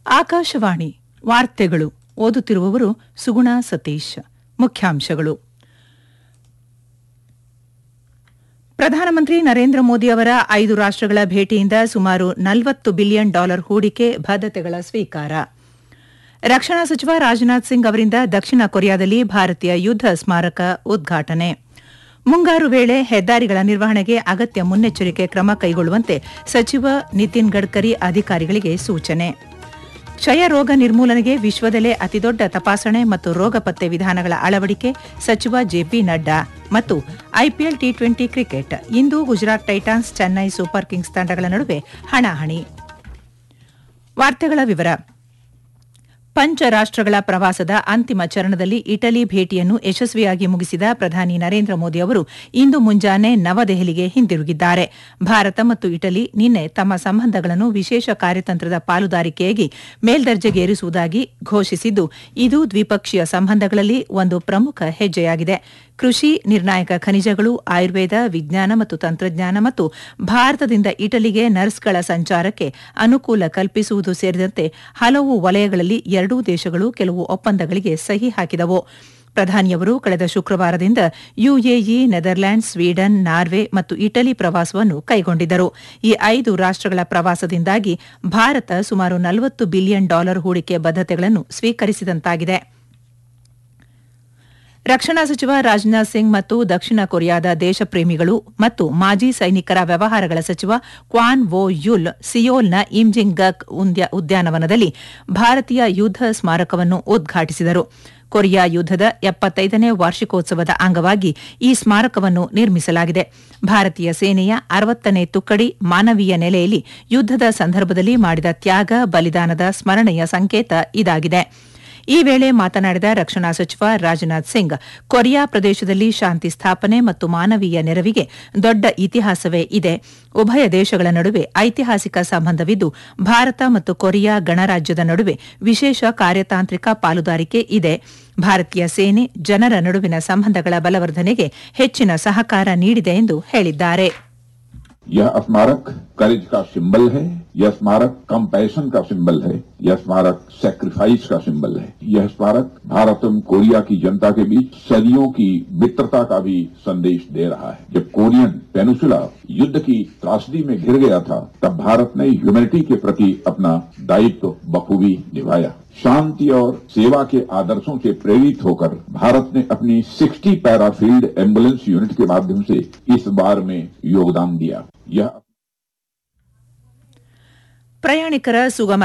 ಆಕಾಶವಾಣಿ ವಾರ್ತೆಗಳು ಓದುತ್ತಿರುವವರು ಸುಗುಣ ಸತೀಶ್ ಮುಖ್ಯಾಂಶಗಳು ಪ್ರಧಾನಮಂತ್ರಿ ನರೇಂದ್ರ ಮೋದಿ ಅವರ ಐದು ರಾಷ್ಟಗಳ ಭೇಟಿಯಿಂದ ಸುಮಾರು ನಲವತ್ತು ಬಿಲಿಯನ್ ಡಾಲರ್ ಹೂಡಿಕೆ ಬದ್ಧತೆಗಳ ಸ್ವೀಕಾರ ರಕ್ಷಣಾ ಸಚಿವ ರಾಜನಾಥ್ ಸಿಂಗ್ ಅವರಿಂದ ದಕ್ಷಿಣ ಕೊರಿಯಾದಲ್ಲಿ ಭಾರತೀಯ ಯುದ್ದ ಸ್ಮಾರಕ ಉದ್ಘಾಟನೆ ಮುಂಗಾರು ವೇಳೆ ಹೆದ್ದಾರಿಗಳ ನಿರ್ವಹಣೆಗೆ ಅಗತ್ಯ ಮುನ್ನೆಚ್ಚರಿಕೆ ಕ್ರಮ ಕೈಗೊಳ್ಳುವಂತೆ ಸಚಿವ ನಿತಿನ್ ಗಡ್ಕರಿ ಅಧಿಕಾರಿಗಳಿಗೆ ಸೂಚನೆ ಕ್ಷಯ ರೋಗ ನಿರ್ಮೂಲನೆಗೆ ವಿಶ್ವದಲ್ಲೇ ಅತಿದೊಡ್ಡ ತಪಾಸಣೆ ಮತ್ತು ರೋಗ ಪತ್ತೆ ವಿಧಾನಗಳ ಅಳವಡಿಕೆ ಸಚಿವ ಜೆಪಿ ನಡ್ಡಾ ಮತ್ತು ಐಪಿಎಲ್ ಟಿ ಟ್ವೆಂಟಿ ಕ್ರಿಕೆಟ್ ಇಂದು Gujarat Titans Chennai Super Kings ತಂಡಗಳ ನಡುವೆ ಹಣಾಹಣಿ ವಾರ್ತೆಗಳ ವಿವರ ಪಂಚ ರಾಷ್ಟಗಳ ಪ್ರವಾಸದ ಅಂತಿಮ ಚರಣದಲ್ಲಿ ಇಟಲಿ ಭೇಟಿಯನ್ನು ಯಶಸ್ವಿಯಾಗಿ ಮುಗಿಸಿದ ಪ್ರಧಾನಿ ನರೇಂದ್ರ ಮೋದಿ ಅವರು ಇಂದು ಮುಂಜಾನೆ ನವದೆಹಲಿಗೆ ಹಿಂದಿರುಗಿದ್ದಾರೆ ಭಾರತ ಮತ್ತು ಇಟಲಿ ನಿನ್ನೆ ತಮ್ಮ ಸಂಬಂಧಗಳನ್ನು ವಿಶೇಷ ಕಾರ್ಯತಂತ್ರದ ಪಾಲುದಾರಿಕೆಯಾಗಿ ಮೇಲ್ದರ್ಜೆಗೇರಿಸುವುದಾಗಿ ಘೋಷಿಸಿದ್ದು ಇದು ದ್ವಿಪಕ್ಷೀಯ ಸಂಬಂಧಗಳಲ್ಲಿ ಒಂದು ಪ್ರಮುಖ ಹೆಜ್ಜೆಯಾಗಿದೆ ಕೃಷಿ ನಿರ್ಣಾಯಕ ಖನಿಜಗಳು ಆಯುರ್ವೇದ ವಿಜ್ಞಾನ ಮತ್ತು ತಂತ್ರಜ್ಞಾನ ಮತ್ತು ಭಾರತದಿಂದ ಇಟಲಿಗೆ ನರ್ಸ್ಗಳ ಸಂಚಾರಕ್ಕೆ ಅನುಕೂಲ ಕಲ್ಪಿಸುವುದು ಸೇರಿದಂತೆ ಹಲವು ವಲಯಗಳಲ್ಲಿ ಎರಡೂ ದೇಶಗಳು ಕೆಲವು ಒಪ್ಪಂದಗಳಿಗೆ ಸಹಿ ಹಾಕಿದವು ಪ್ರಧಾನಿಯವರು ಕಳೆದ ಶುಕ್ರವಾರದಿಂದ ಯುಎಇ ನೆದರ್ಲ್ಯಾಂಡ್ಸ್ ಸ್ವೀಡನ್ ನಾರ್ವೆ ಮತ್ತು ಇಟಲಿ ಪ್ರವಾಸವನ್ನು ಕೈಗೊಂಡಿದ್ದರು ಈ ಐದು ರಾಷ್ಟಗಳ ಪ್ರವಾಸದಿಂದಾಗಿ ಭಾರತ ಸುಮಾರು ನಲವತ್ತು ಬಿಲಿಯನ್ ಡಾಲರ್ ಹೂಡಿಕೆ ಬದ್ಧತೆಗಳನ್ನು ಸ್ವೀಕರಿಸಿದಂತಾಗಿದೆ ರಕ್ಷಣಾ ಸಚಿವ ರಾಜನಾಥ್ ಸಿಂಗ್ ಮತ್ತು ದಕ್ಷಿಣ ಕೊರಿಯಾದ ದೇಶಪ್ರೇಮಿಗಳು ಮತ್ತು ಮಾಜಿ ಸೈನಿಕರ ವ್ಯವಹಾರಗಳ ಸಚಿವ ಕ್ವಾನ್ ವೋ ಯುಲ್ ಸಿಯೋಲ್ನ ಇಮ್ಜಿಂಗ್ ಗಕ್ ಉದ್ಯಾನವನದಲ್ಲಿ ಭಾರತೀಯ ಯುದ್ದ ಸ್ಮಾರಕವನ್ನು ಉದ್ಘಾಟಿಸಿದರು ಕೊರಿಯಾ ಯುದ್ದದ ಎಪ್ಪತ್ತೈದನೇ ವಾರ್ಷಿಕೋತ್ಸವದ ಅಂಗವಾಗಿ ಈ ಸ್ಮಾರಕವನ್ನು ನಿರ್ಮಿಸಲಾಗಿದೆ ಭಾರತೀಯ ಸೇನೆಯ ಅರವತ್ತನೇ ತುಕ್ಕಡಿ ಮಾನವೀಯ ನೆಲೆಯಲ್ಲಿ ಯುದ್ದದ ಸಂದರ್ಭದಲ್ಲಿ ಮಾಡಿದ ತ್ಯಾಗ ಬಲಿದಾನದ ಸ್ಮರಣೆಯ ಸಂಕೇತ ಇದಾಗಿದೆ ಈ ವೇಳೆ ಮಾತನಾಡಿದ ರಕ್ಷಣಾ ಸಚಿವ ರಾಜನಾಥ್ ಸಿಂಗ್ ಕೊರಿಯಾ ಪ್ರದೇಶದಲ್ಲಿ ಶಾಂತಿ ಸ್ಥಾಪನೆ ಮತ್ತು ಮಾನವೀಯ ನೆರವಿಗೆ ದೊಡ್ಡ ಇತಿಹಾಸವೇ ಇದೆ ಉಭಯ ದೇಶಗಳ ನಡುವೆ ಐತಿಹಾಸಿಕ ಸಂಬಂಧವಿದ್ದು ಭಾರತ ಮತ್ತು ಕೊರಿಯಾ ಗಣರಾಜ್ಯದ ನಡುವೆ ವಿಶೇಷ ಕಾರ್ಯತಾಂತ್ರಿಕ ಪಾಲುದಾರಿಕೆ ಇದೆ ಭಾರತೀಯ ಸೇನೆ ಜನರ ನಡುವಿನ ಸಂಬಂಧಗಳ ಬಲವರ್ಧನೆಗೆ ಹೆಚ್ಚಿನ ಸಹಕಾರ ನೀಡಿದೆ ಎಂದು ಹೇಳಿದ್ದಾರೆ यह स्मारक करेज का सिंबल है यह स्मारक कंपैशन का सिंबल है यह स्मारक सेक्रीफाइस का सिंबल है यह स्मारक भारत एवं कोरिया की जनता के बीच सदियों की मित्रता का भी संदेश दे रहा है जब कोरियन पेनुसुला युद्ध की त्रासदी में घिर गया था तब भारत ने ह्यूमैनिटी के प्रति अपना दायित्व बखूबी निभाया शांति और सेवा के आदर्शों से प्रेरित होकर भारत ने अपनी 60 पैराफील्ड एम्बुलेंस यूनिट के माध्यम से इस बार में योगदान दिया यह ಪ್ರಯಾಣಿಕರ ಸುಗಮ